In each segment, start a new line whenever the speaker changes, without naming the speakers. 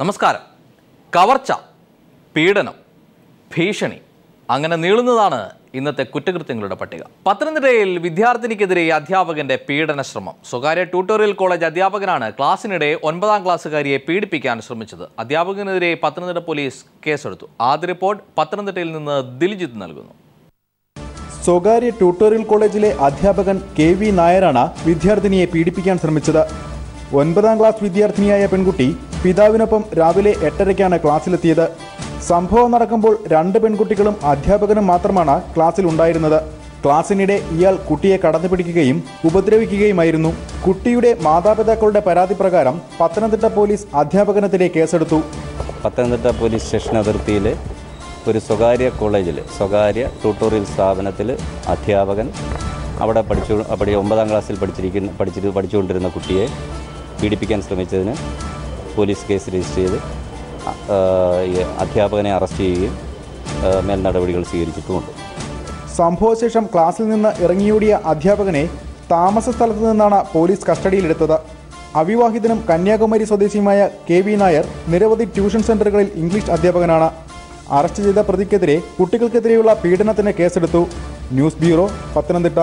നമസ്കാരം കവർച്ച പീഡനം ഭീഷണി അങ്ങനെ നീളുന്നതാണ് ഇന്നത്തെ കുറ്റകൃത്യങ്ങളുടെ പട്ടിക പത്തനംതിട്ടയിൽ വിദ്യാർത്ഥിനിക്കെതിരെ അധ്യാപകന്റെ പീഡന ശ്രമം സ്വകാര്യ ട്യൂട്ടോറിയൽ കോളേജ് അധ്യാപകനാണ് ക്ലാസ്സിനിടെ ഒൻപതാം ക്ലാസ്സുകാരിയെ പീഡിപ്പിക്കാൻ ശ്രമിച്ചത് അധ്യാപകനെതിരെ പത്തനംതിട്ട പോലീസ് കേസെടുത്തു ആദ്യ റിപ്പോർട്ട് പത്തനംതിട്ടയിൽ നിന്ന് ദിൽജിത്ത് നൽകുന്നു
സ്വകാര്യ ട്യൂട്ടോറിയൽ കോളേജിലെ അധ്യാപകൻ കെ വി നായരാണ് വിദ്യാർത്ഥിനിയെ പീഡിപ്പിക്കാൻ ശ്രമിച്ചത് ഒൻപതാം ക്ലാസ് വിദ്യാർത്ഥിനിയായ പെൺകുട്ടി പിതാവിനൊപ്പം രാവിലെ എട്ടരയ്ക്കാണ് ക്ലാസ്സിലെത്തിയത് സംഭവം നടക്കുമ്പോൾ രണ്ട് പെൺകുട്ടികളും അധ്യാപകനും മാത്രമാണ് ക്ലാസ്സിൽ ഉണ്ടായിരുന്നത് ക്ലാസ്സിനിടെ ഇയാൾ കുട്ടിയെ കടന്നു പിടിക്കുകയും ഉപദ്രവിക്കുകയുമായിരുന്നു കുട്ടിയുടെ മാതാപിതാക്കളുടെ പരാതി പ്രകാരം പത്തനംതിട്ട പോലീസ് അധ്യാപകനെതിരെ കേസെടുത്തു
പത്തനംതിട്ട പോലീസ് സ്റ്റേഷൻ അതിർത്തിയിൽ ഒരു സ്വകാര്യ കോളേജിൽ സ്വകാര്യ ട്യൂട്ടോറിയൽ സ്ഥാപനത്തിൽ അധ്യാപകൻ അവിടെ പഠിച്ചു പഠി ഒമ്പതാം ക്ലാസ്സിൽ പഠിച്ചിരിക്കുന്ന പഠിച്ചിട്ട് പഠിച്ചുകൊണ്ടിരുന്ന കുട്ടിയെ പീഡിപ്പിക്കാൻ ശ്രമിച്ചതിന് പോലീസ് കേസ് രജിസ്റ്റർ ചെയ്ത് അ- ആ, ഈ അധ്യാപകനെ അറസ്റ്റ് ചെയ്യുകയും ആ, മേൽ നടപടികൾ സ്വീകരിച്ചിട്ടുമുണ്ട്
സംഭവശേഷം ക്ലാസ്സിൽ നിന്ന് ഇറങ്ങിയോടിയ അധ്യാപകനെ താമസ സ്ഥലത്ത് നിന്നാണ് പോലീസ് കസ്റ്റഡിയിലെടുത്തത് അവിവാഹിതനും കന്യാകുമാരി സ്വദേശിയുമായ കെ വി നായർ നിരവധി ട്യൂഷൻ സെന്ററുകളിൽ ഇംഗ്ലീഷ് അധ്യാപകനാണ് അറസ്റ്റ് ചെയ്ത പ്രതിക്കെതിരെ കുട്ടികൾക്കെതിരെയുള്ള പീഡനത്തിന് കേസെടുത്തു ന്യൂസ് ബ്യൂറോ പത്തനംതിട്ട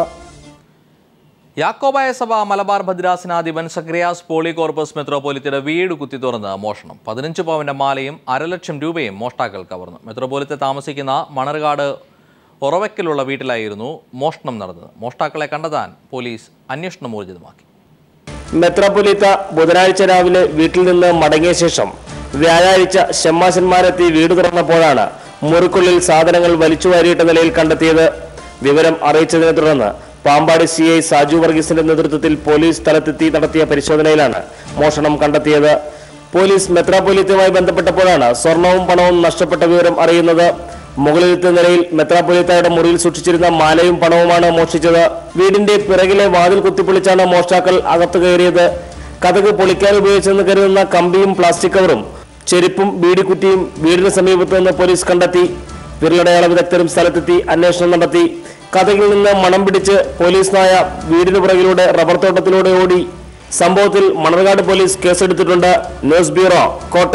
യാക്കോബായ സഭ മലബാർ ഭദ്രാസനാധിപൻ സക്രിയാസ് പോളി കോർപ്പസ് മെത്രോപോലിത്തയുടെ വീട് കുത്തി തുറന്ന് മോഷണം പതിനഞ്ച് പവന്റെ മാലയും അരലക്ഷം രൂപയും മോഷ്ടാക്കൾ കവർന്നു മെത്രോപോലിത്തെ താമസിക്കുന്ന മണർകാട് ഉറവയ്ക്കലുള്ള വീട്ടിലായിരുന്നു മോഷണം നടന്നത് മോഷ്ടാക്കളെ കണ്ടെത്താൻ പോലീസ് അന്വേഷണം ഊർജിതമാക്കി
മെത്രാപ്പൊലീത്ത ബുധനാഴ്ച രാവിലെ വീട്ടിൽ നിന്ന് മടങ്ങിയ ശേഷം വ്യാഴാഴ്ച ഷമ്മാശന്മാരെത്തി വീട് തുറന്നപ്പോഴാണ് മുറിക്കുള്ളിൽ സാധനങ്ങൾ വലിച്ചുവാരിയിട്ട നിലയിൽ കണ്ടെത്തിയത് വിവരം അറിയിച്ചതിനെ തുടർന്ന് പാമ്പാടി സി ഐ സാജു വർഗീസിന്റെ നേതൃത്വത്തിൽ പോലീസ് സ്ഥലത്തെത്തി നടത്തിയ പരിശോധനയിലാണ് മോഷണം കണ്ടെത്തിയത് പോലീസ് മെത്രാപ്പൊലീത്തയുമായി ബന്ധപ്പെട്ടപ്പോഴാണ് സ്വർണവും പണവും നഷ്ടപ്പെട്ട വിവരം അറിയുന്നത് മുകളിലത്തെ നിലയിൽ മെത്രാപ്പൊലീത്തയുടെ മുറിയിൽ സൂക്ഷിച്ചിരുന്ന മാലയും പണവുമാണ് മോഷ്ടിച്ചത് വീടിന്റെ പിറകിലെ വാതിൽ കുത്തിപ്പൊളിച്ചാണ് മോഷ്ടാക്കൾ അകത്തു കയറിയത് കഥക് പൊളിക്കാൻ ഉപയോഗിച്ചെന്ന് കരുതുന്ന കമ്പിയും പ്ലാസ്റ്റിക് കവറും ചെരുപ്പും ബീഡിക്കുറ്റിയും വീടിന് സമീപത്ത് നിന്ന് പോലീസ് കണ്ടെത്തി വിരലടയാള വിദഗ്ധരും സ്ഥലത്തെത്തി അന്വേഷണം നടത്തി കഥകിൽ നിന്ന് മണം പിടിച്ച് പോലീസ് നായ വീടിന് പുറകിലൂടെ റബ്ബർ തോട്ടത്തിലൂടെ ഓടി സംഭവത്തിൽ മണർകാട് പോലീസ് കേസെടുത്തിട്ടുണ്ട് ന്യൂസ് ബ്യൂറോ കോട്ടയം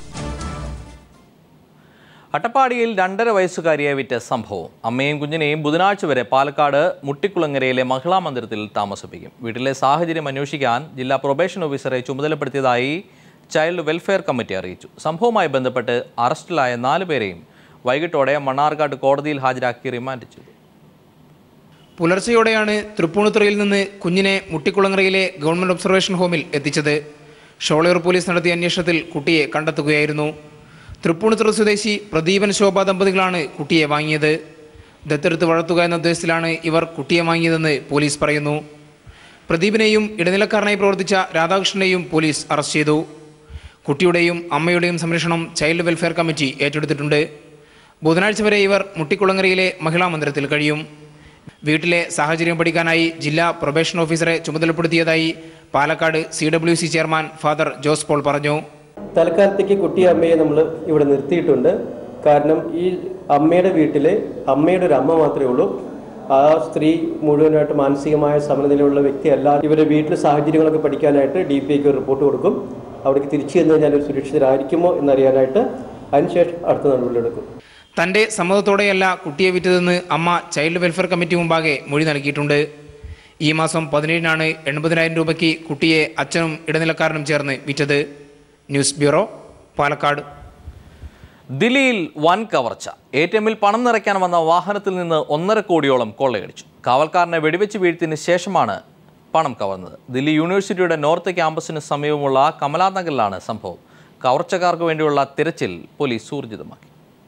അട്ടപ്പാടിയിൽ രണ്ടര വയസ്സുകാരിയെ വിറ്റ സംഭവം അമ്മയും കുഞ്ഞിനെയും ബുധനാഴ്ച വരെ പാലക്കാട് മുട്ടിക്കുളങ്ങരയിലെ മഹിളാ മന്ദിരത്തിൽ താമസിപ്പിക്കും വീട്ടിലെ സാഹചര്യം അന്വേഷിക്കാൻ ജില്ലാ പ്രൊബേഷൻ ഓഫീസറെ ചുമതലപ്പെടുത്തിയതായി ചൈൽഡ് വെൽഫെയർ കമ്മിറ്റി അറിയിച്ചു സംഭവവുമായി ബന്ധപ്പെട്ട് അറസ്റ്റിലായ നാല് പേരെയും വൈകിട്ടോടെ മണ്ണാർക്കാട് കോടതിയിൽ ഹാജരാക്കി റിമാൻഡ് ചെയ്തു
പുലർച്ചെയോടെയാണ് തൃപ്പൂണിത്തുറയിൽ നിന്ന് കുഞ്ഞിനെ മുട്ടിക്കുളങ്ങരയിലെ ഗവൺമെന്റ് ഒബ്സർവേഷൻ ഹോമിൽ എത്തിച്ചത് ഷോളയൂർ പോലീസ് നടത്തിയ അന്വേഷണത്തിൽ കുട്ടിയെ കണ്ടെത്തുകയായിരുന്നു തൃപ്പൂണിത്തുറ സ്വദേശി പ്രദീപൻ ശോഭ ദമ്പതികളാണ് കുട്ടിയെ വാങ്ങിയത് ദത്തെടുത്ത് വളർത്തുക എന്ന ഉദ്ദേശത്തിലാണ് ഇവർ കുട്ടിയെ വാങ്ങിയതെന്ന് പോലീസ് പറയുന്നു പ്രദീപിനെയും ഇടനിലക്കാരനായി പ്രവർത്തിച്ച രാധാകൃഷ്ണനെയും പോലീസ് അറസ്റ്റ് ചെയ്തു കുട്ടിയുടെയും അമ്മയുടെയും സംരക്ഷണം ചൈൽഡ് വെൽഫെയർ കമ്മിറ്റി ഏറ്റെടുത്തിട്ടുണ്ട് ബുധനാഴ്ച വരെ ഇവർ മുട്ടിക്കുളങ്ങരയിലെ മഹിളാ മന്ദിരത്തിൽ കഴിയും വീട്ടിലെ സാഹചര്യം പഠിക്കാനായി ജില്ലാ പ്രൊബേഷൻ ഓഫീസറെ ചുമതലപ്പെടുത്തിയതായി Palakkad C W C chairman father Jose Paul പറഞ്ഞു
തൽക്കാലത്തേക്ക് കുട്ടിയെ അമ്മയെ നമ്മൾ ഇവിടെ നിർത്തിയിട്ടുണ്ട് കാരണം ഈ അമ്മയുടെ വീട്ടിൽ അമ്മയുടെ ഒരു അമ്മ മാത്രമേ ഉള്ളൂ ആ സ്ത്രീ മുഴുവനായിട്ട് മാനസികമായ സമനിലയുള്ള വ്യക്തിയല്ല ഇവരുടെ വീട്ടിലെ സാഹചര്യങ്ങളൊക്കെ പഠിക്കാനായിട്ട് ഡി പി ഐക്ക് റിപ്പോർട്ട് കൊടുക്കും അവിടേക്ക് തിരിച്ചു ചെന്ന് കഴിഞ്ഞാൽ ഒരു സുരക്ഷിതരായിരിക്കുമോ എന്നറിയാനായിട്ട് അതിനുശേഷം അടുത്ത നടപടികളെടുക്കും
തന്റെ സമ്മതത്തോടെയല്ല കുട്ടിയെ വിറ്റതെന്ന് അമ്മ ചൈൽഡ് വെൽഫെയർ കമ്മിറ്റി മുമ്പാകെ മൊഴി നൽകിയിട്ടുണ്ട് ഈ മാസം പതിനേഴിനാണ് എൺപതിനായിരം രൂപയ്ക്ക് കുട്ടിയെ അച്ഛനും ഇടനിലക്കാരനും ചേർന്ന് വിറ്റത് ന്യൂസ് ബ്യൂറോ പാലക്കാട്
ദില്ലിയിൽ വൻ കവർച്ച എ ടി എമ്മിൽ പണം നിറയ്ക്കാൻ വന്ന വാഹനത്തിൽ നിന്ന് ഒന്നര കോടിയോളം കൊള്ളയടിച്ചു കാവൽക്കാരനെ വെടിവെച്ച് വീഴ്ത്തിയതിന് ശേഷമാണ് പണം കവർന്നത് ദില്ലി യൂണിവേഴ്സിറ്റിയുടെ നോർത്ത് ക്യാമ്പസിന് സമീപമുള്ള കമലാ നഗറിലാണ് സംഭവം കവർച്ചക്കാർക്ക് വേണ്ടിയുള്ള തിരച്ചിൽ പോലീസ് ഊർജിതമാക്കി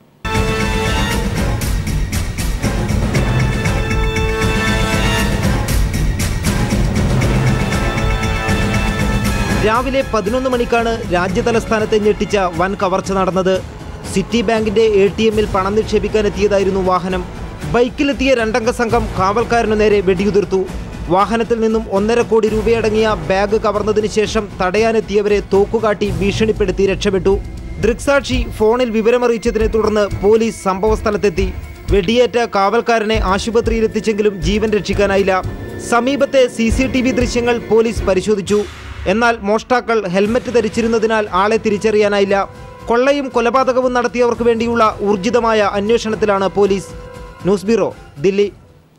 രാവിലെ പതിനൊന്ന് മണിക്കാണ് രാജ്യതലസ്ഥാനത്തെ ഞെട്ടിച്ച വൻ കവർച്ച നടന്നത് സിറ്റി ബാങ്കിന്റെ എ ടി എമ്മിൽ പണം നിക്ഷേപിക്കാനെത്തിയതായിരുന്നു വാഹനം ബൈക്കിലെത്തിയ രണ്ടംഗ സംഘം കാവൽക്കാരനു നേരെ വെടിയുതിർത്തു വാഹനത്തിൽ നിന്നും ഒന്നര കോടി രൂപയടങ്ങിയ ബാഗ് കവർന്നതിന് ശേഷം തടയാനെത്തിയവരെ തോക്കുകാട്ടി ഭീഷണിപ്പെടുത്തി രക്ഷപ്പെട്ടു ദൃക്സാക്ഷി ഫോണിൽ വിവരമറിയിച്ചതിനെ തുടർന്ന് പോലീസ് സംഭവസ്ഥലത്തെത്തി വെടിയേറ്റ കാവൽക്കാരനെ ആശുപത്രിയിലെത്തിച്ചെങ്കിലും ജീവൻ രക്ഷിക്കാനായില്ല സമീപത്തെ സി സി ടി വി ദൃശ്യങ്ങൾ പോലീസ് പരിശോധിച്ചു എന്നാൽ മോഷ്ടാക്കൾ ഹെൽമറ്റ് ധരിച്ചിരുന്നതിനാൽ ആളെ തിരിച്ചറിയാനായില്ല കൊള്ളയും കൊലപാതകവും നടത്തിയവർക്ക് വേണ്ടിയുള്ള ഊർജിതമായ അന്വേഷണത്തിലാണ് police news bureau Delhi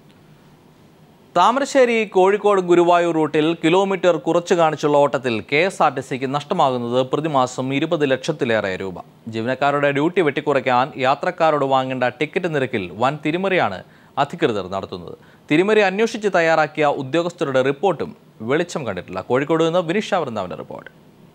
Thamarassery Kozhikode Guruvayur റൂട്ടിൽ കിലോമീറ്റർ കുറച്ചു കാണിച്ചുള്ള ഓട്ടത്തിൽ കെ എസ് ആർ ടി സിക്ക് നഷ്ടമാകുന്നത് പ്രതിമാസം ഇരുപത് ലക്ഷത്തിലേറെ രൂപ ജീവനക്കാരുടെ ഡ്യൂട്ടി വെട്ടിക്കുറയ്ക്കാൻ യാത്രക്കാരോട് വാങ്ങേണ്ട ടിക്കറ്റ് നിരക്കിൽ വൻ തിരിമറിയാണ് അധികൃതർ നടത്തുന്നത് തിരിമറി അന്വേഷിച്ച് തയ്യാറാക്കിയ ഉദ്യോഗസ്ഥരുടെ റിപ്പോർട്ടും വെളിച്ചം കണ്ടിട്ടില്ല കോഴിക്കോട് നിന്ന് വിനിഷ വൃന്ദാവിന്റെ report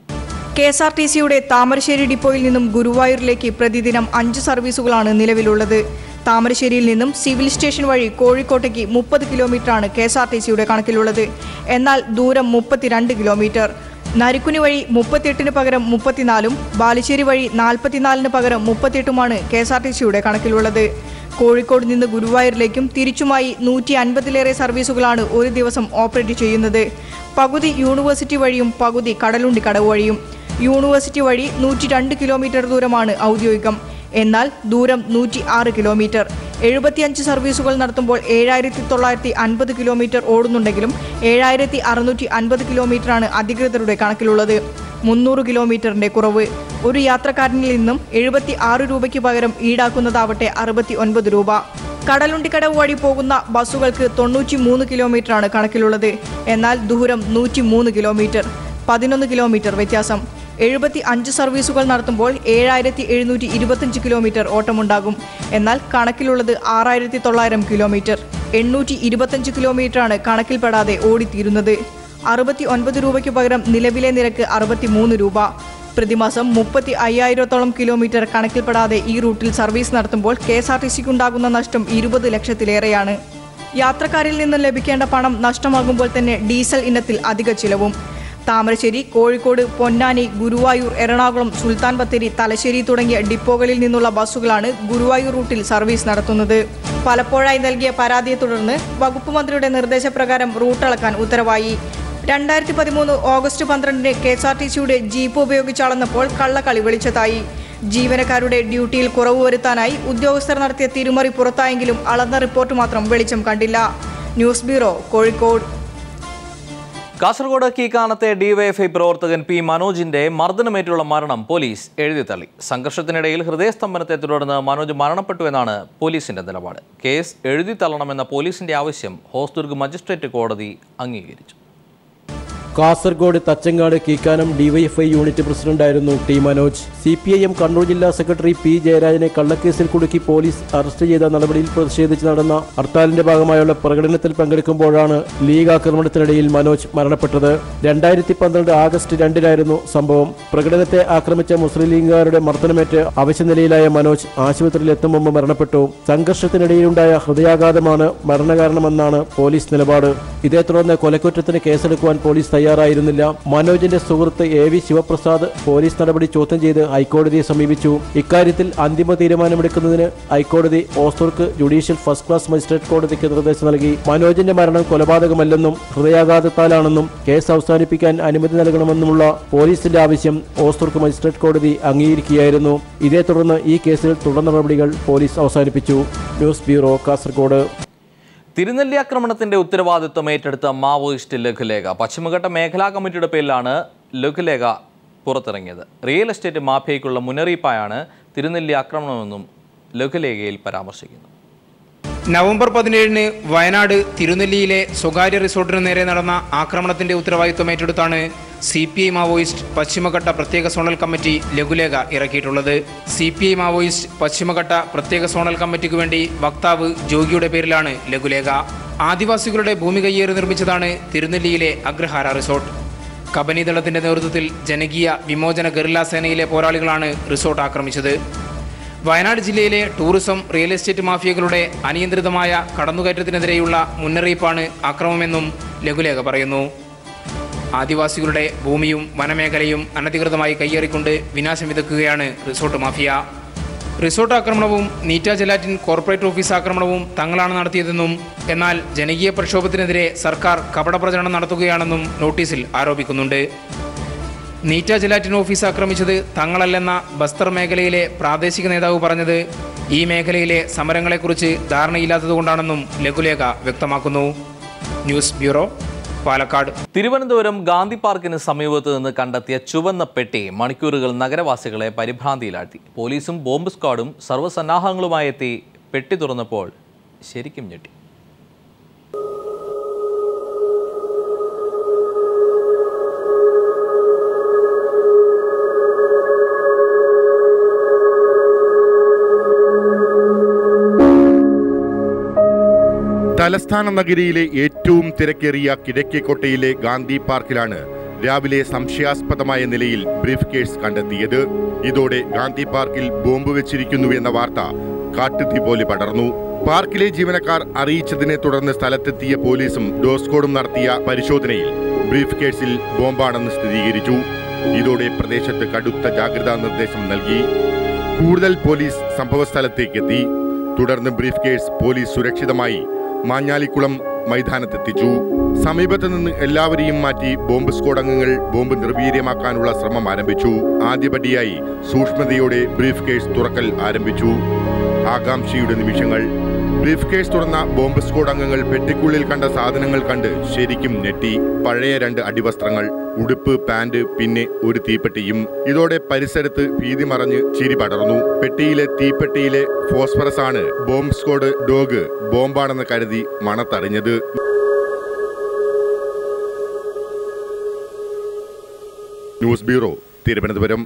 K S R T സിയുടെ താമരശ്ശേരി ഡിപ്പോയിൽ നിന്നും ഗുരുവായൂരിലേക്ക് പ്രതിദിനം അഞ്ച് സർവീസുകളാണ് നിലവിലുള്ളത് താമരശ്ശേരിയിൽ നിന്നും സിവിൽ സ്റ്റേഷൻ വഴി കോഴിക്കോട്ടേക്ക് മുപ്പത് കിലോമീറ്ററാണ് കെ എസ് ആർ ടി സിയുടെ കണക്കിലുള്ളത് എന്നാൽ ദൂരം മുപ്പത്തിരണ്ട് കിലോമീറ്റർ നരിക്കുനി വഴി മുപ്പത്തിയെട്ടിന് പകരം മുപ്പത്തിനാലും ബാലുശ്ശേരി വഴി നാൽപ്പത്തിനാലിന് പകരം മുപ്പത്തിയെട്ടുമാണ് കെ എസ് ആർ ടി സിയുടെ കണക്കിലുള്ളത് കോഴിക്കോട് നിന്ന് ഗുരുവായൂരിലേക്കും തിരിച്ചുമായി നൂറ്റി അൻപതിലേറെ സർവീസുകളാണ് ഒരു ദിവസം ഓപ്പറേറ്റ് ചെയ്യുന്നത് പകുതി യൂണിവേഴ്സിറ്റി വഴിയും പകുതി കടലുണ്ടി കടവ് വഴിയും യൂണിവേഴ്സിറ്റി വഴി നൂറ്റി രണ്ട് കിലോമീറ്റർ ദൂരമാണ് ഔദ്യോഗികം എന്നാൽ ദൂരം നൂറ്റി ആറ് കിലോമീറ്റർ എഴുപത്തിയഞ്ച് സർവീസുകൾ നടത്തുമ്പോൾ ഏഴായിരത്തി തൊള്ളായിരത്തി അൻപത് കിലോമീറ്റർ ഓടുന്നുണ്ടെങ്കിലും ഏഴായിരത്തി അറുന്നൂറ്റി അൻപത് കിലോമീറ്ററാണ് അധികൃതരുടെ കണക്കിലുള്ളത് മുന്നൂറ് കിലോമീറ്ററിന്റെ കുറവ് ഒരു യാത്രക്കാരനിൽ നിന്നും എഴുപത്തി ആറ് രൂപയ്ക്ക് പകരം ഈടാക്കുന്നതാവട്ടെ അറുപത്തി ഒൻപത് രൂപ കടലുണ്ടിക്കടവ് വഴി പോകുന്ന ബസ്സുകൾക്ക് തൊണ്ണൂറ്റി മൂന്ന് കിലോമീറ്ററാണ് കണക്കിലുള്ളത് എന്നാൽ ദൂരം നൂറ്റി മൂന്ന് കിലോമീറ്റർ പതിനൊന്ന് കിലോമീറ്റർ വ്യത്യാസം എഴുപത്തി അഞ്ച് സർവീസുകൾ നടത്തുമ്പോൾ ഏഴായിരത്തി എഴുന്നൂറ്റി ഇരുപത്തഞ്ച് കിലോമീറ്റർ ഓട്ടമുണ്ടാകും എന്നാൽ കണക്കിലുള്ളത് ആറായിരത്തി തൊള്ളായിരം കിലോമീറ്റർ എണ്ണൂറ്റി ഇരുപത്തഞ്ച് കിലോമീറ്ററാണ് കണക്കിൽപ്പെടാതെ ഓടിത്തീരുന്നത് അറുപത്തി ഒൻപത് രൂപയ്ക്ക് പകരം നിലവിലെ നിരക്ക് അറുപത്തി മൂന്ന് രൂപ പ്രതിമാസം മുപ്പത്തി അയ്യായിരത്തോളം കിലോമീറ്റർ കണക്കിൽപ്പെടാതെ ഈ റൂട്ടിൽ സർവീസ് നടത്തുമ്പോൾ കെ എസ് ആർ ടി സിക്കുണ്ടാകുന്ന നഷ്ടം ഇരുപത് ലക്ഷത്തിലേറെയാണ് യാത്രക്കാരിൽ നിന്ന് ലഭിക്കേണ്ട പണം നഷ്ടമാകുമ്പോൾ തന്നെ ഡീസൽ ഇനത്തിൽ അധിക ചിലവും താമരശ്ശേരി കോഴിക്കോട് പൊന്നാനി ഗുരുവായൂർ എറണാകുളം സുൽത്താൻ ബത്തേരി തലശ്ശേരി തുടങ്ങിയ ഡിപ്പോകളിൽ നിന്നുള്ള ബസ്സുകളാണ് ഗുരുവായൂർ റൂട്ടിൽ സർവീസ് നടത്തുന്നത് പലപ്പോഴായി നൽകിയ പരാതിയെ തുടർന്ന് വകുപ്പ് മന്ത്രിയുടെ നിർദ്ദേശപ്രകാരം റൂട്ട് അളക്കാൻ ഉത്തരവായി രണ്ടായിരത്തി പതിമൂന്ന് ഓഗസ്റ്റ് പന്ത്രണ്ടിന് കെ എസ് ആർ ടി സിയുടെ ജീപ്പ് ഉപയോഗിച്ച് അളന്നപ്പോൾ കള്ളക്കളി വെളിച്ചത്തായി ജീവനക്കാരുടെ ഡ്യൂട്ടിയിൽ കുറവ് വരുത്താനായി ഉദ്യോഗസ്ഥർ നടത്തിയ തിരിമറി പുറത്തായെങ്കിലും അളന്ന റിപ്പോർട്ട് മാത്രം വെളിച്ചം കണ്ടില്ല ന്യൂസ് ബ്യൂറോ കോഴിക്കോട്
കാസർഗോഡ് കീക്കാനത്തെ ഡിവൈഎഫ്ഐ പ്രവർത്തകൻ പി മനോജിന്റെ മർദ്ദനമേറ്റുള്ള മരണം പോലീസ് എഴുതിത്തള്ളി സംഘർഷത്തിനിടയിൽ ഹൃദയസ്തംഭനത്തെ തുടർന്ന് മനോജ് മരണപ്പെട്ടുവെന്നാണ് പോലീസിന്റെ നിലപാട് കേസ് എഴുതിത്തള്ളണമെന്ന പോലീസിന്റെ ആവശ്യം ഹോസ്ദുർഗ് മജിസ്ട്രേറ്റ് കോടതി അംഗീകരിച്ചു
കാസർഗോഡ് തച്ചങ്ങാട് കീക്കാനം ഡിവൈഎഫ്ഐ യൂണിറ്റ് പ്രസിഡന്റായിരുന്നു T Manoj C P I M Kannur ജില്ലാ സെക്രട്ടറി പി ജയരാജനെ കള്ളക്കേസിൽ കുടുക്കി പോലീസ് അറസ്റ്റ് ചെയ്ത നടപടിയിൽ പ്രതിഷേധിച്ച് നടന്ന ഹർത്താലിന്റെ ഭാഗമായുള്ള പ്രകടനത്തിൽ പങ്കെടുക്കുമ്പോഴാണ് ലീഗ് ആക്രമണത്തിനിടയിൽ മനോജ് മരണപ്പെട്ടത് രണ്ടായിരത്തി പന്ത്രണ്ട് ആഗസ്റ്റ് രണ്ടിനായിരുന്നു സംഭവം പ്രകടനത്തെ ആക്രമിച്ച മുസ്ലിം ലീഗുകാരുടെ മർദ്ദനമേറ്റ് അവശനിലയിലായ മനോജ് ആശുപത്രിയിൽ എത്തും മുമ്പ് മരണപ്പെട്ടു സംഘർഷത്തിനിടയിലുണ്ടായ ഹൃദയാഘാതമാണ് മരണകാരണമെന്നാണ് പോലീസ് നിലപാട് ഇതേ തുടർന്ന് കൊലക്കുറ്റത്തിന് കേസെടുക്കുവാൻ പോലീസ് തയ്യാറായിരുന്നില്ല മനോജിന്റെ സുഹൃത്ത് എ വി ശിവപ്രസാദ് പോലീസ് നടപടി ചോദ്യം ചെയ്ത് ഹൈക്കോടതിയെ സമീപിച്ചു ഇക്കാര്യത്തിൽ അന്തിമ തീരുമാനമെടുക്കുന്നതിന് ഹൈക്കോടതി ഓസ്തൂർക്ക് ജുഡീഷ്യൽ ഫസ്റ്റ് ക്ലാസ് മജിസ്ട്രേറ്റ് കോടതിക്ക് നിർദ്ദേശം നൽകി മനോജിന്റെ മരണം കൊലപാതകമല്ലെന്നും ഹൃദയാഘാതത്താലാണെന്നും കേസ് അവസാനിപ്പിക്കാൻ അനുമതി നൽകണമെന്നുമുള്ള പോലീസിന്റെ ആവശ്യം ഓസ്തൂർക്ക് മജിസ്ട്രേറ്റ് കോടതി അംഗീകരിക്കുകയായിരുന്നു ഇതേ തുടർന്ന് ഈ കേസിൽ തുടർ നടപടികൾ പോലീസ് അവസാനിപ്പിച്ചു ന്യൂസ് ബ്യൂറോ കാസർഗോഡ്
തിരുനെല്ലി ആക്രമണത്തിന്റെ ഉത്തരവാദിത്വം ഏറ്റെടുത്ത മാവോയിസ്റ്റ് ലഘുലേഖ പശ്ചിമഘട്ട മേഖലാ കമ്മിറ്റിയുടെ പേരിലാണ് ലഘുലേഖ പുറത്തിറങ്ങിയത് റിയൽ എസ്റ്റേറ്റ് മാഫിയയ്ക്കുള്ള മുന്നറിയിപ്പായാണ് തിരുനെല്ലി ആക്രമണമെന്നും ലഘുലേഖയിൽ പരാമർശിക്കുന്നു
നവംബർ പതിനേഴിന് വയനാട് തിരുനെല്ലിയിലെ സ്വകാര്യ റിസോർട്ടിന് നേരെ നടന്ന ആക്രമണത്തിന്റെ ഉത്തരവാദിത്വം ഏറ്റെടുത്താണ് സി പി ഐ മാവോയിസ്റ്റ് പശ്ചിമഘട്ട പ്രത്യേക സോണൽ കമ്മിറ്റി ലഘുലേഖ ഇറക്കിയിട്ടുള്ളത് സി പി ഐ മാവോയിസ്റ്റ് പശ്ചിമഘട്ട പ്രത്യേക സോണൽ കമ്മിറ്റിക്ക് വേണ്ടി വക്താവ് ജോഗിയുടെ പേരിലാണ് ലഘുലേഖ ആദിവാസികളുടെ ഭൂമി കയ്യേറി നിർമ്മിച്ചതാണ് തിരുനെല്ലിയിലെ അഗ്രഹാര റിസോർട്ട് കബനി ദളത്തിന്റെ നേതൃത്വത്തിൽ ജനകീയ വിമോചന ഗറില്ല സേനയിലെ പോരാളികളാണ് റിസോർട്ട് ആക്രമിച്ചത് വയനാട് ജില്ലയിലെ ടൂറിസം റിയൽ എസ്റ്റേറ്റ് മാഫിയകളുടെ അനിയന്ത്രിതമായ കടന്നുകയറ്റത്തിനെതിരെയുള്ള മുന്നറിയിപ്പാണ് ആക്രമമെന്നും ലഘുലേഖ പറയുന്നു ആദിവാസികളുടെ ഭൂമിയും വനമേഖലയും അനധികൃതമായി കയ്യേറിക്കൊണ്ട് വിനാശം വിതക്കുകയാണ് റിസോർട്ട് മാഫിയ റിസോർട്ട് ആക്രമണവും നീറ്റ ജലാറ്റിൻ കോർപ്പറേറ്റ് ഓഫീസ് ആക്രമണവും തങ്ങളാണ് നടത്തിയതെന്നും എന്നാൽ ജനകീയ പ്രക്ഷോഭത്തിനെതിരെ സർക്കാർ കപടപ്രചരണം നടത്തുകയാണെന്നും നോട്ടീസിൽ ആരോപിക്കുന്നുണ്ട് നീറ്റ ജലാറ്റിൻ ഓഫീസ് ആക്രമിച്ചത് തങ്ങളല്ലെന്ന ബസ്തർ മേഖലയിലെ പ്രാദേശിക നേതാവ് പറഞ്ഞത് ഈ മേഖലയിലെ സമരങ്ങളെക്കുറിച്ച് ധാരണയില്ലാത്തതുകൊണ്ടാണെന്നും ലഘുലേഖ വ്യക്തമാക്കുന്നു ന്യൂസ് ബ്യൂറോ പാലക്കാട്
തിരുവനന്തപുരം ഗാന്ധി പാർക്കിന് സമീപത്ത് നിന്ന് കണ്ടെത്തിയ ചുവന്ന പെട്ടി മണിക്കൂറുകൾ നഗരവാസികളെ പരിഭ്രാന്തിയിലാഴ്ത്തി പോലീസും ബോംബ് സ്ക്വാഡും സർവ്വസന്നാഹങ്ങളുമായി എത്തി പെട്ടി തുറന്നപ്പോൾ ശരിക്കും ഞെട്ടി
തലസ്ഥാന നഗരിയിലെ ഏറ്റവും തിരക്കേറിയ കിഴക്കേക്കോട്ടയിലെ ഗാന്ധി പാർക്കിലാണ് രാവിലെ സംശയാസ്പദമായ നിലയിൽ ബ്രീഫ് കേസ് കണ്ടെത്തിയത് ഇതോടെ ഗാന്ധി പാർക്കിൽ ബോംബ് വെച്ചിരിക്കുന്നു എന്ന വാർത്ത കാട്ടുതീ പോലെ പടർന്നു പാർക്കിലെ ജീവനക്കാർ അറിയിച്ചതിനെ തുടർന്ന് സ്ഥലത്തെത്തിയ പോലീസും ഡോസ്കോഡും നടത്തിയ പരിശോധനയിൽ ബ്രീഫ് കേസിൽ ബോംബാണെന്ന് സ്ഥിരീകരിച്ചു ഇതോടെ പ്രദേശത്ത് കടുത്ത ജാഗ്രതാ നിർദ്ദേശം നൽകി കൂടുതൽ പോലീസ് സംഭവസ്ഥലത്തേക്കെത്തി തുടർന്ന് ബ്രീഫ് കേസ് പോലീസ് സുരക്ഷിതമായി മാഞ്ഞാലിക്കുളം മൈതാനത്തെത്തിച്ചു സമീപത്ത് നിന്ന് എല്ലാവരെയും മാറ്റി ബോംബ് സ്ഫോടനങ്ങൾ ബോംബ് നിർവീര്യമാക്കാനുള്ള ശ്രമം ആരംഭിച്ചു ആദ്യപടിയായി സൂക്ഷ്മതയോടെ ബ്രീഫ് കേസ് തുറക്കൽ ആരംഭിച്ചു ആകാംക്ഷയുടെ നിമിഷങ്ങൾ ബ്രീഫ് കേസ് തുറന്ന ബോംബ് സ്ഫോടനങ്ങൾ പെട്ടിക്കുള്ളിൽ കണ്ട സാധനങ്ങൾ കണ്ട് ശരിക്കും ഞെട്ടി പഴയ രണ്ട് അടിവസ്ത്രങ്ങൾ ഉടുപ്പ് പാന്റ് പിന്നെ ഒരു തീപ്പെട്ടിയും ഇതോടെ പരിസരത്ത് ഭീതി മറഞ്ഞ് ചിരി പടർന്നു പെട്ടിയിലെ തീപ്പെട്ടിയിലെ ഫോസ്ഫറസ് ആണ് ബോംബ് സ്ക്വാഡ് ഡോഗ് ബോംബാണെന്ന് കരുതി മണത്തറിഞ്ഞത് ന്യൂസ് ബ്യൂറോ തിരുവനന്തപുരം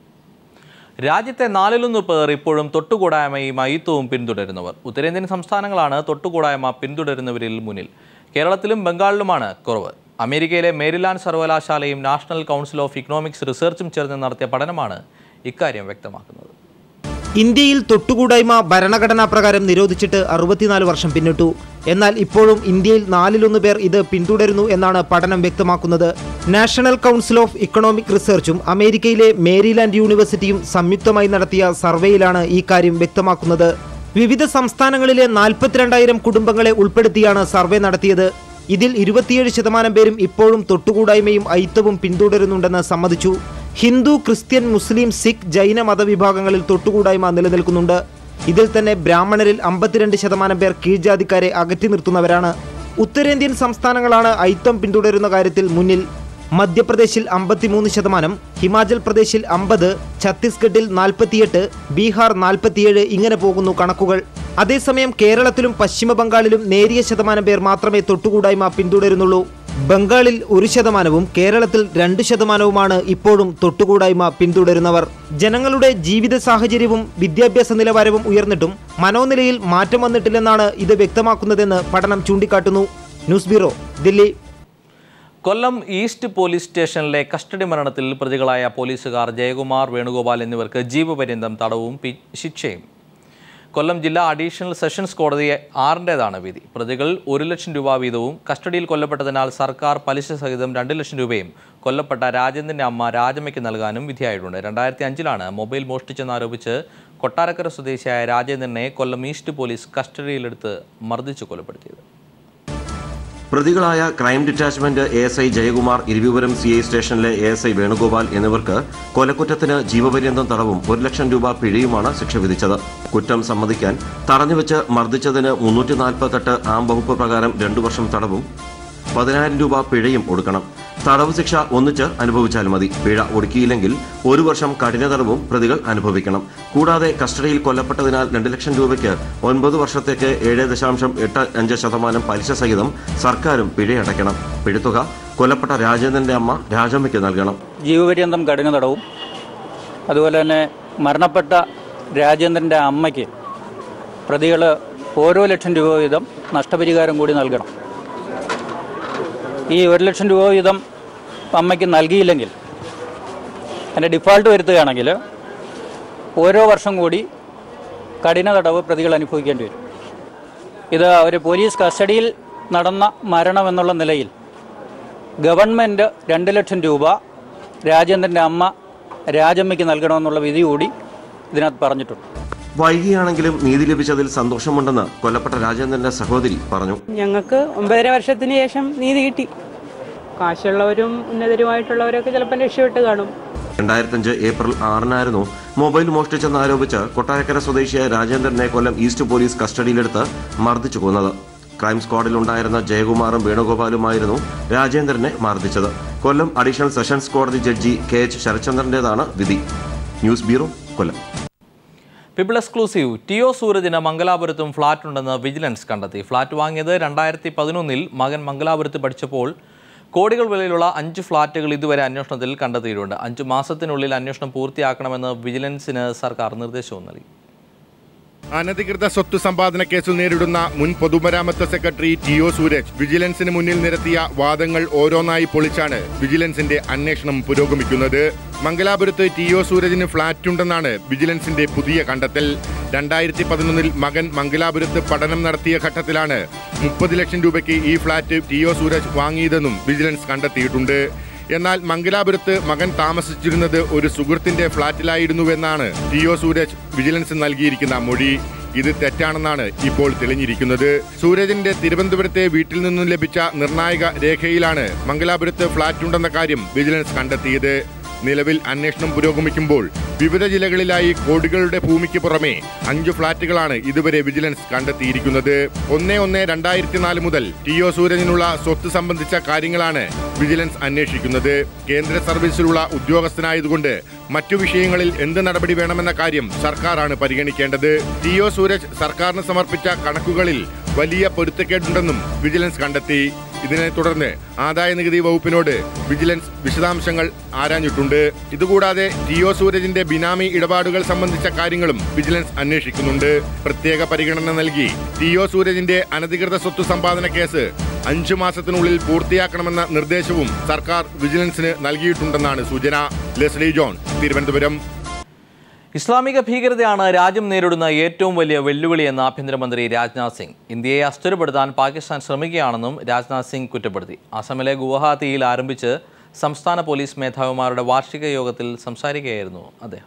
രാജ്യത്തെ നാലിലൊന്ന് പേർ ഇപ്പോഴും തൊട്ടുകൂടായ്മയും അയിത്തവും പിന്തുടരുന്നവർ ഉത്തരേന്ത്യൻ സംസ്ഥാനങ്ങളാണ് തൊട്ടുകൂടായ്മ പിന്തുടരുന്നവരിൽ മുന്നിൽ കേരളത്തിലും ബംഗാളിലുമാണ് കുറവ് അമേരിക്കയിലെ മേരിലാൻഡ് സർവകലാശാലയും നാഷണൽ കൗൺസിൽ ഓഫ് ഇക്കണോമിക്സ് റിസർച്ചും ചേർന്ന് നടത്തിയ പഠനമാണ് ഇക്കാര്യം വ്യക്തമാക്കുന്നത്
ഇന്ത്യയിൽ തൊട്ടുകൂടായ്മ ഭരണഘടനാ പ്രകാരം നിരോധിച്ചിട്ട് അറുപത്തിനാല് വർഷം പിന്നിട്ടു എന്നാൽ ഇപ്പോഴും ഇന്ത്യയിൽ നാലിലൊന്ന് പേർ ഇത് പിന്തുടരുന്നു എന്നാണ് പഠനം വ്യക്തമാക്കുന്നത് നാഷണൽ കൗൺസിൽ ഓഫ് ഇക്കണോമിക് റിസർച്ചും അമേരിക്കയിലെ മേരിലാൻഡ് യൂണിവേഴ്സിറ്റിയും സംയുക്തമായി നടത്തിയ സർവേയിലാണ് ഈ കാര്യം വ്യക്തമാക്കുന്നത് വിവിധ സംസ്ഥാനങ്ങളിലെ നാൽപ്പത്തിരണ്ടായിരം കുടുംബങ്ങളെ ഉൾപ്പെടുത്തിയാണ് സർവേ നടത്തിയത് ഇതിൽ ഇരുപത്തിയേഴ് ശതമാനം പേരും ഇപ്പോഴും തൊട്ടുകൂടായ്മയും ഐത്തവും പിന്തുടരുന്നുണ്ടെന്ന് സമ്മതിച്ചു ഹിന്ദു ക്രിസ്ത്യൻ മുസ്ലിം സിഖ് ജൈന മതവിഭാഗങ്ങളിൽ തൊട്ടുകൂടായ്മ നിലനിൽക്കുന്നുണ്ട് ഇതിൽ തന്നെ ബ്രാഹ്മണരിൽ അമ്പത്തിരണ്ട് ശതമാനം പേർ കീഴ്ജാതിക്കാരെ അകറ്റി നിർത്തുന്നവരാണ് ഉത്തരേന്ത്യൻ സംസ്ഥാനങ്ങളാണ് ഐത്തം പിന്തുടരുന്ന കാര്യത്തിൽ മുന്നിൽ മധ്യപ്രദേശിൽ അമ്പത്തിമൂന്ന് ശതമാനം ഹിമാചൽ പ്രദേശിൽ അമ്പത് ഛത്തീസ്ഗഡിൽ നാൽപ്പത്തിയെട്ട് ബീഹാർ നാൽപ്പത്തിയേഴ് ഇങ്ങനെ പോകുന്നു കണക്കുകൾ അതേസമയം കേരളത്തിലും പശ്ചിമ ബംഗാളിലും നേരിയ ശതമാനം പേർ മാത്രമേ തൊട്ടുകൂടായ്മ പിന്തുടരുന്നുള്ളൂ ബംഗാളിൽ ഒരു ശതമാനവും കേരളത്തിൽ രണ്ട് ശതമാനവുമാണ് ഇപ്പോഴും തൊട്ടുകൂടായ്മ പിന്തുടരുന്നവർ ജനങ്ങളുടെ ജീവിത സാഹചര്യവും വിദ്യാഭ്യാസ നിലവാരവും ഉയർന്നിട്ടും മനോനിലയിൽ മാറ്റം വന്നിട്ടില്ലെന്നാണ് ഇത് വ്യക്തമാക്കുന്നതെന്ന് പഠനം ചൂണ്ടിക്കാട്ടുന്നു news bureau Delhi
Kollam east police സ്റ്റേഷനിലെ കസ്റ്റഡി മരണത്തിൽ പ്രതികളായ പോലീസുകാർ ജയകുമാർ വേണുഗോപാൽ എന്നിവർക്ക് ജീവപര്യന്തം തടവും പി- ശിക്ഷയും കൊല്ലം ജില്ലാ അഡീഷണൽ സെഷൻസ് കോടതി ആറിൻ്റേതാണ് വിധി പ്രതികൾ ഒരു ലക്ഷം രൂപ വീതവും കസ്റ്റഡിയിൽ കൊല്ലപ്പെട്ടതിനാൽ സർക്കാർ പലിശ സഹിതം രണ്ട് ലക്ഷം രൂപയും കൊല്ലപ്പെട്ട രാജേന്ദ്രൻ്റെ അമ്മ രാജമ്മയ്ക്ക് നൽകാനും വിധിയായിട്ടുണ്ട് രണ്ടായിരത്തി അഞ്ചിലാണ് മൊബൈൽ മോഷ്ടിച്ചെന്നാരോപിച്ച് കൊട്ടാരക്കര സ്വദേശിയായ രാജേന്ദ്രനെ കൊല്ലം ഈസ്റ്റ് പോലീസ് കസ്റ്റഡിയിലെടുത്ത് മർദ്ദിച്ചു കൊലപ്പെടുത്തിയത്
പ്രതികളായ crime detachment A S I Jayakumar Iruvipuram C I സ്റ്റേഷനിലെ എ എസ് ഐ വേണുഗോപാൽ എന്നിവർക്ക് കൊലക്കുറ്റത്തിന് ജീവപര്യന്തം തടവും ഒരു ലക്ഷം രൂപ പിഴയുമാണ് ശിക്ഷ വിധിച്ചത് കുറ്റം സമ്മതിക്കാൻ തടഞ്ഞുവെച്ച് മർദ്ദിച്ചതിന് മുന്നൂറ്റി നാൽപ്പത്തെട്ട് ആം വകുപ്പ് പ്രകാരം രണ്ടു വർഷം തടവും പതിനായിരം രൂപ പിഴയും ഒടുക്കണം തടവ് ശിക്ഷ ഒന്നിച്ച് അനുഭവിച്ചാൽ മതി പിഴ ഒടുക്കിയില്ലെങ്കിൽ ഒരു വർഷം കഠിന തടവും പ്രതികൾ അനുഭവിക്കണം കൂടാതെ കസ്റ്റഡിയിൽ കൊല്ലപ്പെട്ടതിനാൽ രണ്ട് ലക്ഷം രൂപയ്ക്ക് ഒൻപത് വർഷത്തേക്ക് ഏഴ് ദശാംശം എട്ട് അഞ്ച് ശതമാനം പലിശ സഹിതം സർക്കാരും പിഴയടയ്ക്കണം പിഴത്തുക കൊല്ലപ്പെട്ട രാജേന്ദ്രന്റെ അമ്മ രാജമ്മയ്ക്ക് നൽകണം
ജീവപര്യന്തം കഠിന തടവും അതുപോലെ തന്നെ മരണപ്പെട്ട രാജേന്ദ്രൻ്റെ അമ്മയ്ക്ക് പ്രതികൾ ഓരോ ലക്ഷം രൂപ വീതം നഷ്ടപരിഹാരം കൂടി നൽകണം ഈ ഒരു ലക്ഷം രൂപ വീതം അമ്മയ്ക്ക് നൽകിയില്ലെങ്കിൽ അതിൻ്റെ ഡിഫാൾട്ട് വരുത്തുകയാണെങ്കിൽ ഓരോ വർഷം കൂടി കഠിന തടവ് പ്രതികൾ അനുഭവിക്കേണ്ടി വരും ഇത് ഒരു പോലീസ് കസ്റ്റഡിയിൽ നടന്ന മരണം എന്നുള്ള നിലയിൽ ഗവൺമെൻറ് രണ്ട് ലക്ഷം രൂപ രാജേന്ദ്രൻ്റെ അമ്മ രാജമ്മയ്ക്ക് നൽകണമെന്നുള്ള വിധി കൂടി ഇതിനകത്ത് പറഞ്ഞിട്ടുണ്ട്
വൈകിയാണെങ്കിലും നീതി ലഭിച്ചതിൽ സന്തോഷമുണ്ടെന്ന് കൊല്ലപ്പെട്ട രാജേന്ദ്രന്റെ സഹോദരി പറഞ്ഞു
ഞങ്ങൾക്ക് ഒമ്പതര വർഷത്തിന് ശേഷം നീതി കിട്ടി കാശുള്ളവരും ഉന്നതരുമായിട്ടുള്ളവരൊക്കെ ചിലപ്പോൾ രക്ഷപ്പെട്ട് കാണും
രണ്ടായിരത്തഞ്ച് ഏപ്രിൽ ആറിനായിരുന്നു മൊബൈൽ മോഷ്ടിച്ചെന്നാരോപിച്ച് കൊട്ടാരക്കര സ്വദേശിയായ രാജേന്ദ്രനെ കൊല്ലം ഈസ്റ്റ് പോലീസ് കസ്റ്റഡിയിലെടുത്ത് മർദ്ദിച്ചു കൊന്നത് ക്രൈം സ്ക്വാഡിലുണ്ടായിരുന്ന ജയകുമാറും വേണുഗോപാലുമായിരുന്നു രാജേന്ദ്രനെ മർദ്ദിച്ചത് കൊല്ലം അഡീഷണൽ സെഷൻസ് കോടതി ജഡ്ജി കെ എച്ച് ശരത്ചന്ദ്രന്റേതാണ് വിധി news bureau Kollam
people exclusive T O സൂരജിന് മംഗലാപുരത്തും ഫ്ളാറ്റ് ഉണ്ടെന്ന് വിജിലൻസ് കണ്ടെത്തി ഫ്ളാറ്റ് വാങ്ങിയത് രണ്ടായിരത്തി പതിനൊന്നിൽ മകൻ മംഗലാപുരത്ത് പഠിച്ചപ്പോൾ കോടികൾ വിലയിലുള്ള അഞ്ച് ഫ്ളാറ്റുകൾ ഇതുവരെ അന്വേഷണത്തിൽ കണ്ടെത്തിയിട്ടുണ്ട് അഞ്ച് മാസത്തിനുള്ളിൽ അന്വേഷണം പൂർത്തിയാക്കണമെന്ന് വിജിലൻസിന് സർക്കാർ നിർദ്ദേശവും നൽകി
അനധികൃത സ്വത്ത് സമ്പാദന കേസിൽ നേരിടുന്ന മുൻ പൊതുമരാമത്ത് സെക്രട്ടറി ടി ഒ സൂരജ് വിജിലൻസിന് മുന്നിൽ നിരത്തിയ വാദങ്ങൾ ഓരോന്നായി പൊളിച്ചാണ് വിജിലൻസിന്റെ അന്വേഷണം പുരോഗമിക്കുന്നത് മംഗലാപുരത്ത് ടി ഒ സൂരജിന് ഫ്ളാറ്റ് ഉണ്ടെന്നാണ് വിജിലൻസിന്റെ പുതിയ കണ്ടെത്തൽ രണ്ടായിരത്തി പതിനൊന്നിൽ മകൻ മംഗലാപുരത്ത് പഠനം നടത്തിയ ഘട്ടത്തിലാണ് മുപ്പത് ലക്ഷം രൂപയ്ക്ക് ഈ ഫ്ളാറ്റ് ടി ഒ സൂരജ് വാങ്ങിയതെന്നും വിജിലൻസ് കണ്ടെത്തിയിട്ടുണ്ട് എന്നാൽ മംഗലാപുരത്ത് മകൻ താമസിച്ചിരുന്നത് ഒരു സുഹൃത്തിന്റെ ഫ്ളാറ്റിലായിരുന്നുവെന്നാണ് ടി ഒ സൂരജ് വിജിലൻസ് നൽകിയിരിക്കുന്ന മൊഴി ഇത് തെറ്റാണെന്നാണ് ഇപ്പോൾ തെളിഞ്ഞിരിക്കുന്നത് സൂരജിന്റെ തിരുവനന്തപുരത്തെ വീട്ടിൽ നിന്നും ലഭിച്ച നിർണായക രേഖയിലാണ് മംഗലാപുരത്ത് ഫ്ളാറ്റ് ഉണ്ടെന്ന കാര്യം വിജിലൻസ് കണ്ടെത്തിയത് നിലവിൽ അന്വേഷണം പുരോഗമിക്കുമ്പോൾ വിവിധ ജില്ലകളിലായി കോടികളുടെ ഭൂമിക്ക് പുറമെ അഞ്ച് ഫ്ളാറ്റുകളാണ് ഇതുവരെ വിജിലൻസ് കണ്ടെത്തിയിരിക്കുന്നത് ഒന്ന് ഒന്ന് രണ്ടായിരത്തി നാല് മുതൽ ടി ഒ സൂരജിനുള്ള സ്വത്ത് സംബന്ധിച്ച കാര്യങ്ങളാണ് വിജിലൻസ് അന്വേഷിക്കുന്നത് കേന്ദ്ര സർവീസിലുള്ള ഉദ്യോഗസ്ഥനായതുകൊണ്ട് മറ്റു വിഷയങ്ങളിൽ എന്ത് നടപടി വേണമെന്ന കാര്യം സർക്കാരാണ് പരിഗണിക്കേണ്ടത് ടി ഒ സൂരജ് സർക്കാരിന് സമർപ്പിച്ച കണക്കുകളിൽ വലിയ പൊരുത്തക്കേടുണ്ടെന്നും വിജിലൻസ് കണ്ടെത്തി ഇതിനെ തുടർന്ന് ആദായ നികുതി വകുപ്പിനോട് വിജിലൻസ് വിശദാംശങ്ങൾ ആരാഞ്ഞിട്ടുണ്ട് ഇതുകൂടാതെ ജിയോ സൂരജിന്റെ ബിനാമി ഇടപാടുകൾ സംബന്ധിച്ച കാര്യങ്ങളും വിജിലൻസ് അന്വേഷിക്കുന്നുണ്ട് പ്രത്യേക പരിഗണന നൽകി ജിയോ സൂരജിന്റെ അനധികൃത സ്വത്ത് സമ്പാദന കേസ് അഞ്ചു മാസത്തിനുള്ളിൽ പൂർത്തിയാക്കണമെന്ന നിർദ്ദേശവും സർക്കാർ വിജിലൻസിന് നൽകിയിട്ടുണ്ടെന്നാണ് സൂചന ലെസ്ലി ജോൺ തിരുവനന്തപുരം
ഇസ്ലാമിക ഭീകരതയാണ് രാജ്യം നേരിടുന്ന ഏറ്റവും വലിയ വെല്ലുവിളിയെന്ന് ആഭ്യന്തരമന്ത്രി രാജ്നാഥ് സിംഗ് ഇന്ത്യയെ അസ്ഥിരപ്പെടുത്താൻ പാകിസ്ഥാൻ ശ്രമിക്കുകയാണെന്നും രാജ്നാഥ് സിംഗ് കുറ്റപ്പെടുത്തി അസമിലെ ഗുവാഹത്തിയിൽ ആരംഭിച്ച് സംസ്ഥാന പോലീസ് മേധാവിമാരുടെ വാർഷിക യോഗത്തിൽ സംസാരിക്കുകയായിരുന്നു അദ്ദേഹം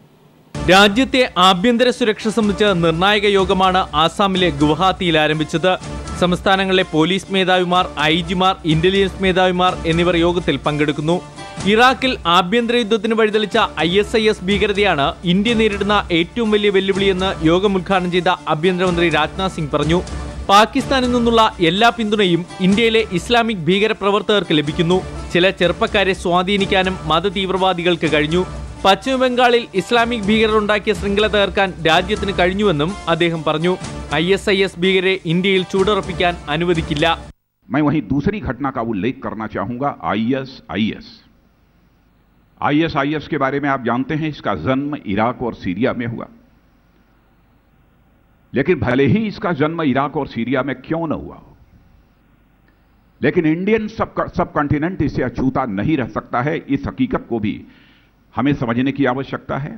രാജ്യത്തെ ആഭ്യന്തര സുരക്ഷ സംബന്ധിച്ച് നിർണായക യോഗമാണ് ആസാമിലെ ഗുവാഹത്തിയിൽ ആരംഭിച്ചത് സംസ്ഥാനങ്ങളിലെ പോലീസ് മേധാവിമാർ ഐ ജിമാർ ഇന്റലിജൻസ് മേധാവിമാർ എന്നിവർ യോഗത്തിൽ പങ്കെടുക്കുന്നു ഇറാഖിൽ ആഭ്യന്തര യുദ്ധത്തിന് വഴിതെളിച്ച ഐ എസ് ഐ എസ് ഭീകരതയാണ് ഇന്ത്യ നേരിടുന്ന ഏറ്റവും വലിയ വെല്ലുവിളിയെന്ന് യോഗം ഉദ്ഘാടനം ചെയ്ത ആഭ്യന്തരമന്ത്രി രാജ്നാഥ് സിംഗ് പറഞ്ഞു പാകിസ്ഥാനിൽ നിന്നുള്ള എല്ലാ പിന്തുണയും ഇന്ത്യയിലെ ഇസ്ലാമിക് ഭീകര പ്രവർത്തകർക്ക് ലഭിക്കുന്നു ചില ചെറുപ്പക്കാരെ സ്വാധീനിക്കാനും മതതീവ്രവാദികൾക്ക് കഴിഞ്ഞു പശ്ചിമബംഗാളിൽ ഇസ്ലാമിക് ഭീകരർ ഉണ്ടാക്കിയ ശൃംഖല തകർക്കാൻ രാജ്യത്തിന് കഴിഞ്ഞുവെന്നും അദ്ദേഹം പറഞ്ഞു ഐ എസ് ഐ എസ് ഭീകരെ ഇന്ത്യയിൽ ചൂടുറപ്പിക്കാൻ അനുവദിക്കില്ല
मैं वहीं दूसरी घटना का उल्लेख करना चाहूंगा आईएस आईएस आईएस आईएस के बारे में आप जानते हैं इसका जन्म इराक और सीरिया में हुआ लेकिन भले ही इसका जन्म इराक और सीरिया में क्यों न हुआ हो लेकिन इंडियन सब सब कॉन्टिनेंट इसे अछूता नहीं रह सकता है इस हकीकत को भी हमें समझने की आवश्यकता है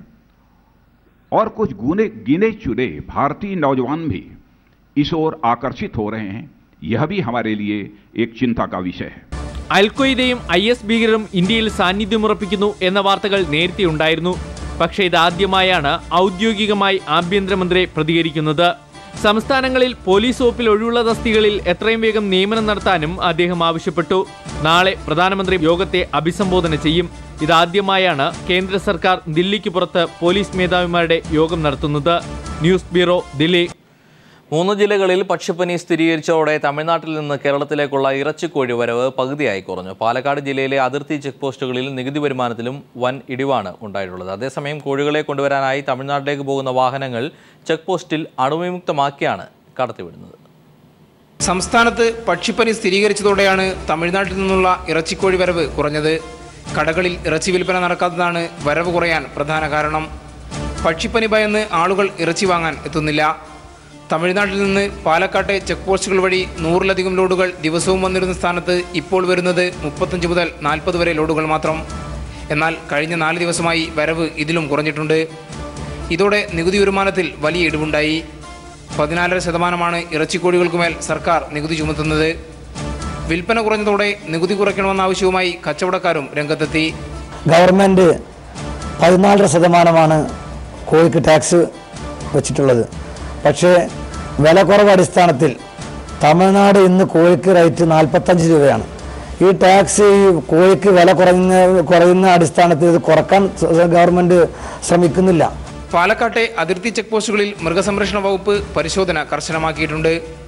और कुछ गुने गिने चुने भारतीय नौजवान भी इस ओर आकर्षित हो रहे हैं यह भी हमारे लिए एक चिंता का विषय है
അൽക്വയ്ദയും ഐ എസ് ഭീകരരും ഇന്ത്യയിൽ സാന്നിധ്യമുറപ്പിക്കുന്നു എന്ന വാർത്തകൾ നേരത്തെ ഉണ്ടായിരുന്നു പക്ഷേ ഇതാദ്യമായാണ് ഔദ്യോഗികമായി ആഭ്യന്തരമന്ത്രി പ്രതികരിക്കുന്നത് സംസ്ഥാനങ്ങളിൽ പോലീസ് വകുപ്പിൽ ഒഴിവുള്ള തസ്തികളിൽ എത്രയും വേഗം നിയമനം നടത്താനും അദ്ദേഹം ആവശ്യപ്പെട്ടു നാളെ പ്രധാനമന്ത്രി യോഗത്തെ അഭിസംബോധന ചെയ്യും ഇതാദ്യമായാണ് കേന്ദ്ര സർക്കാർ ദില്ലിക്ക് പുറത്ത് പോലീസ് മേധാവിമാരുടെ യോഗം നടത്തുന്നത് ന്യൂസ് ബ്യൂറോ ദില്ലി
മൂന്ന് ജില്ലകളിൽ പക്ഷിപ്പനി സ്ഥിരീകരിച്ചതോടെ തമിഴ്നാട്ടിൽ നിന്ന് കേരളത്തിലേക്കുള്ള ഇറച്ചിക്കോഴി വരവ് പകുതിയായി കുറഞ്ഞു പാലക്കാട് ജില്ലയിലെ അതിർത്തി ചെക്ക് പോസ്റ്റുകളിൽ നികുതി വരുമാനത്തിലും വൻ ഇടിവാണ് ഉണ്ടായിട്ടുള്ളത് അതേസമയം കോഴികളെ കൊണ്ടുവരാനായി തമിഴ്നാട്ടിലേക്ക് പോകുന്ന വാഹനങ്ങൾ ചെക്ക് പോസ്റ്റിൽ അണുവിമുക്തമാക്കിയാണ് കടത്തിവിടുന്നത്
സംസ്ഥാനത്ത് പക്ഷിപ്പനി സ്ഥിരീകരിച്ചതോടെയാണ് തമിഴ്നാട്ടിൽ നിന്നുള്ള ഇറച്ചിക്കോഴി വരവ് കുറഞ്ഞത് കടകളിൽ ഇറച്ചി വിൽപ്പന നടക്കാത്തതാണ് വരവ് കുറയാൻ പ്രധാന കാരണം പക്ഷിപ്പനി ഭയന്ന് ആളുകൾ ഇറച്ചി വാങ്ങാൻ എത്തുന്നില്ല തമിഴ്നാട്ടിൽ നിന്ന് പാലക്കാട്ടെ ചെക്ക് പോസ്റ്റുകൾ വഴി നൂറിലധികം ലോഡുകൾ ദിവസവും വന്നിരുന്ന സ്ഥാനത്ത് ഇപ്പോൾ വരുന്നത് മുപ്പത്തഞ്ച് മുതൽ നാൽപ്പത് വരെ ലോഡുകൾ മാത്രം എന്നാൽ കഴിഞ്ഞ നാല് ദിവസമായി വരവ് ഇതിലും കുറഞ്ഞിട്ടുണ്ട് ഇതോടെ നികുതി വരുമാനത്തിൽ വലിയ ഇടിവുണ്ടായി പതിനാലര ശതമാനമാണ് ഇറച്ചിക്കോഴികൾക്കുമേൽ സർക്കാർ നികുതി ചുമത്തുന്നത് വിൽപ്പന കുറഞ്ഞതോടെ നികുതി കുറയ്ക്കണമെന്ന ആവശ്യവുമായി കച്ചവടക്കാരും രംഗത്തെത്തി
ഗവൺമെൻറ് പതിനാലര ശതമാനമാണ് കോഴിക്ക് ടാക്സ് വെച്ചിട്ടുള്ളത് പക്ഷേ വില കുറവ് അടിസ്ഥാനത്തിൽ തമിഴ്നാട് ഇന്ന് കോഴിക്ക് റേറ്റ് നാൽപ്പത്തഞ്ച് രൂപയാണ് ഈ ടാക്സ് ഈ കോഴിക്ക് വില കുറയുന്ന കുറയുന്ന അടിസ്ഥാനത്തിൽ ഇത് കുറക്കാൻ ഗവൺമെൻറ് ശ്രമിക്കുന്നില്ല
പാലക്കാട്ടെ അതിർത്തി ചെക്ക് പോസ്റ്റുകളിൽ മൃഗസംരക്ഷണ വകുപ്പ് പരിശോധന കർശനമാക്കിയിട്ടുണ്ട്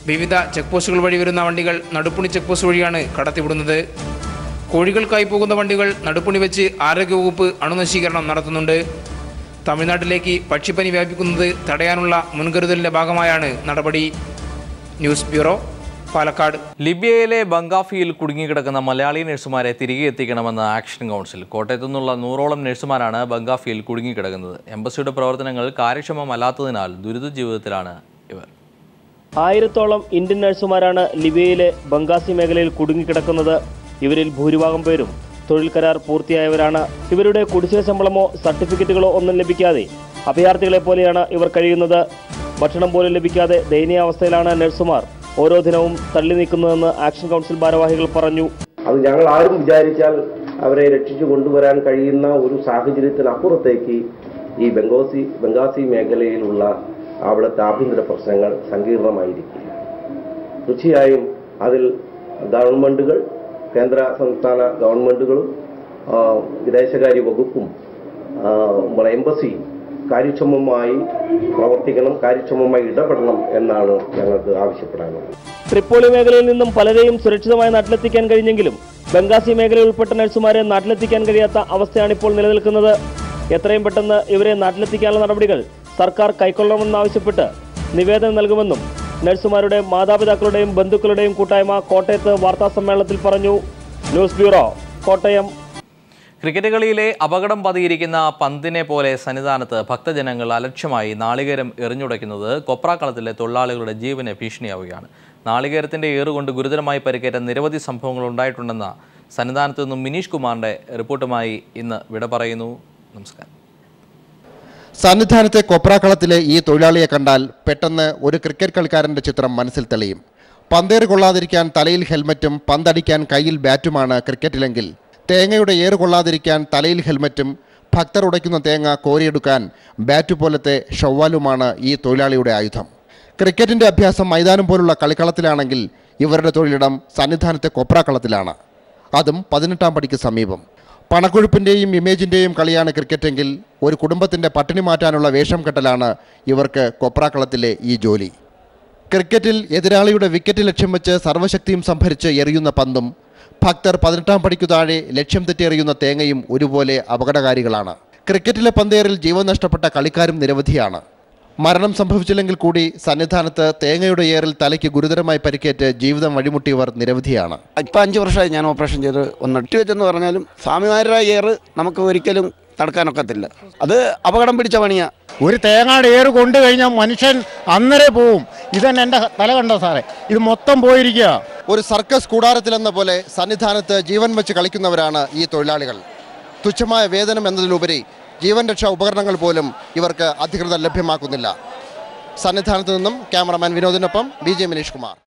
വിവിധ ചെക്ക് പോസ്റ്റുകൾ വഴി വരുന്ന വണ്ടികൾ നടുപ്പുണി ചെക്ക് പോസ്റ്റ് വഴിയാണ് കടത്തിവിടുന്നത് കോഴികൾക്കായി പോകുന്ന വണ്ടികൾ നടുപ്പുണി വെച്ച് ആരോഗ്യവകുപ്പ് അണുനശീകരണം നടത്തുന്നുണ്ട് തമിഴ്നാട്ടിലേക്ക് പക്ഷിപ്പനി വ്യാപിക്കുന്നത് തടയാനുള്ള മുൻകരുതലിന്റെ ഭാഗമായാണ് നടപടി ന്യൂസ് ബ്യൂറോ പാലക്കാട്
ലിബിയയിലെ ബംഗാഫിയിൽ കുടുങ്ങിക്കിടക്കുന്ന മലയാളി നഴ്സുമാരെ തിരികെ എത്തിക്കണമെന്ന് ആക്ഷൻ കൗൺസിൽ കോട്ടയത്തു നിന്നുള്ള നൂറോളം നഴ്സുമാരാണ് ബംഗാഫിയിൽ കുടുങ്ങിക്കിടക്കുന്നത് എംബസിയുടെ പ്രവർത്തനങ്ങൾ കാര്യക്ഷമമല്ലാത്തതിനാൽ ദുരിത ജീവിതത്തിലാണ് ഇവർ
ആയിരത്തോളം ഇന്ത്യൻ നഴ്സുമാരാണ് ലിബിയയിലെ ബംഗാസി മേഖലയിൽ കുടുങ്ങിക്കിടക്കുന്നത് ഇവരിൽ ഭൂരിഭാഗം പേരും തൊഴിൽ കരാർ പൂർത്തിയായവരാണ് ഇവരുടെ കുടിശ്ശിക ശമ്പളമോ സർട്ടിഫിക്കറ്റുകളോ ഒന്നും ലഭിക്കാതെ അഭയാർത്ഥികളെ പോലെയാണ് ഇവർ കഴിയുന്നത് ഭക്ഷണം പോലും ലഭിക്കാതെ ദയനീയാവസ്ഥയിലാണ് നഴ്സുമാർ ഓരോ ദിനവും തള്ളി നീക്കുന്നതെന്ന് ആക്ഷൻ കൗൺസിൽ ഭാരവാഹികൾ പറഞ്ഞു
അത് ഞങ്ങൾ ആരും വിചാരിച്ചാൽ അവരെ രക്ഷിച്ചു കൊണ്ടുവരാൻ കഴിയുന്ന ഒരു സാഹചര്യത്തിനപ്പുറത്തേക്ക് ഈ ബംഗോസി ബംഗാസി മേഖലയിലുള്ള അവിടുത്തെ ആഭ്യന്തര പ്രശ്നങ്ങൾ സങ്കീർണമായിരിക്കുക തീർച്ചയായും അതിൽ ഗവൺമെൻറ്റുകൾ കേന്ദ്ര സംസ്ഥാന ഗവൺമെൻറ്റുകളും ആ, വിദേശകാര്യ വകുപ്പും ആ, നമ്മുടെ എംബസിയും കാര്യക്ഷമമായി പ്രവർത്തിക്കണം കാര്യക്ഷമമായി ഇടപെടണം എന്നാണ് ഞങ്ങൾക്ക് ആവശ്യപ്പെടാനുള്ളത്
ട്രിപ്പോളി മേഖലയിൽ നിന്നും പലരെയും സുരക്ഷിതമായി നാട്ടിലെത്തിക്കാൻ കഴിഞ്ഞെങ്കിലും ബംഗാസി മേഖലയിൽ ഉൾപ്പെട്ട നഴ്സുമാരെ നാട്ടിലെത്തിക്കാൻ കഴിയാത്ത അവസ്ഥയാണ് ഇപ്പോൾ നിലനിൽക്കുന്നത് എത്രയും പെട്ടെന്ന് ഇവരെ നാട്ടിലെത്തിക്കാനുള്ള നടപടികൾ സർക്കാർ കൈക്കൊള്ളണമെന്നാവശ്യപ്പെട്ട് നിവേദനം നൽകുമെന്നും നഴ്സുമാരുടെ മാതാപിതാക്കളുടെയും ബന്ധുക്കളുടെയും കൂട്ടായ്മ കോട്ടയത്ത് വാർത്താ സമ്മേളനത്തിൽ പറഞ്ഞു ന്യൂസ് ബ്യൂറോ കോട്ടയം
ക്രിക്കറ്റ് കളിയിലെ അപകടം പതിയിരിക്കുന്ന പന്തിനെ പോലെ സന്നിധാനത്ത് ഭക്തജനങ്ങൾ അലക്ഷ്യമായി നാളികേരം എറിഞ്ഞുടയ്ക്കുന്നത് കൊപ്രാക്കളത്തിലെ തൊഴിലാളികളുടെ ജീവന് ഭീഷണിയാവുകയാണ് നാളികേരത്തിന്റെ ഏറുകൊണ്ട് ഗുരുതരമായി പരിക്കേറ്റ നിരവധി സംഭവങ്ങൾ ഉണ്ടായിട്ടുണ്ടെന്ന സന്നിധാനത്ത് നിന്നും മിനീഷ് കുമാറിന്റെ റിപ്പോർട്ടുമായി ഇന്ന് വിട പറയുന്നു നമസ്കാരം
സന്നിധാനത്തെ കൊപ്രാക്കളത്തിലെ ഈ തൊഴിലാളിയെ കണ്ടാൽ പെട്ടെന്ന് ഒരു ക്രിക്കറ്റ് കളിക്കാരന്റെ ചിത്രം മനസ്സിൽ തെളിയും പന്തേറ് കൊള്ളാതിരിക്കാൻ തലയിൽ ഹെൽമറ്റും പന്തടിക്കാൻ കയ്യിൽ ബാറ്റുമാണ് ക്രിക്കറ്റിലെങ്കിൽ തേങ്ങയുടെ ഏറ് കൊള്ളാതിരിക്കാൻ തലയിൽ ഹെൽമറ്റും ഭക്തർ ഉടയ്ക്കുന്ന തേങ്ങ കോരിയെടുക്കാൻ ബാറ്റ് പോലത്തെ ഷവ്വാലുമാണ് ഈ തൊഴിലാളിയുടെ ആയുധം ക്രിക്കറ്റിന്റെ അഭ്യാസം മൈതാനം പോലുള്ള കളിക്കളത്തിലാണെങ്കിൽ ഇവരുടെ തൊഴിലിടം സന്നിധാനത്തെ കൊപ്രാക്കളത്തിലാണ് അതും പതിനെട്ടാം പടിക്ക് സമീപം പണക്കൊഴുപ്പിൻ്റെയും ഇമേജിൻ്റെയും കളിയാണ് ക്രിക്കറ്റെങ്കിൽ ഒരു കുടുംബത്തിൻ്റെ പട്ടിണി മാറ്റാനുള്ള വേഷം കെട്ടലാണ് ഇവർക്ക് കൊപ്രാക്കളത്തിലെ ഈ ജോലി ക്രിക്കറ്റിൽ എതിരാളിയുടെ വിക്കറ്റ് ലക്ഷ്യം വെച്ച് സർവ്വശക്തിയും സംഭരിച്ച് എറിയുന്ന പന്തും ഭക്തർ പതിനെട്ടാം പടിക്കു താഴെ ലക്ഷ്യം തെറ്റി എറിയുന്ന തേങ്ങയും ഒരുപോലെ അപകടകാരികളാണ് ക്രിക്കറ്റിലെ പന്തേറിൽ ജീവൻ നഷ്ടപ്പെട്ട കളിക്കാരും നിരവധിയാണ് മരണം സംഭവിച്ചില്ലെങ്കിൽ കൂടി സന്നിധാനത്ത് തേങ്ങയുടെ ഏറിൽ തലയ്ക്ക് ഗുരുതരമായി പരിക്കേറ്റ് ജീവിതം വഴിമുട്ടിയവർ നിരവധിയാണ്
ഇപ്പം അഞ്ച് വർഷമായി ഞാൻ ഓപ്പറേഷൻ ചെയ്ത് ഒന്ന് ഇട്ടി വെച്ചെന്ന് പറഞ്ഞാലും സ്വാമിമാരുടെ ഏറ് നമുക്ക് ഒരിക്കലും തടുക്കാനൊക്കത്തില്ല അത് അപകടം പിടിച്ച പണിയാ
ഒരു തേങ്ങയുടെ ഏറ് കൊണ്ടു കഴിഞ്ഞാൽ മനുഷ്യൻ അന്നേരെ പോവും ഇതന്നെ എൻ്റെ തല കണ്ടോ സാറേ ഇത് മൊത്തം പോയിരിക്കുക
ഒരു സർക്കസ് കൂടാരത്തിലെന്ന പോലെ സന്നിധാനത്ത് ജീവൻ വെച്ച് കളിക്കുന്നവരാണ് ഈ തൊഴിലാളികൾ തുച്ഛമായ വേതനം എന്നതിലുപരി ജീവൻ രക്ഷാ ഉപകരണങ്ങൾ പോലും ഇവർക്ക് അധികൃതർ ലഭ്യമാക്കുന്നില്ല സന്നിധാനത്ത് നിന്നും ക്യാമറമാൻ വിനോദിനൊപ്പം ബി ജെ മിനീഷ് കുമാർ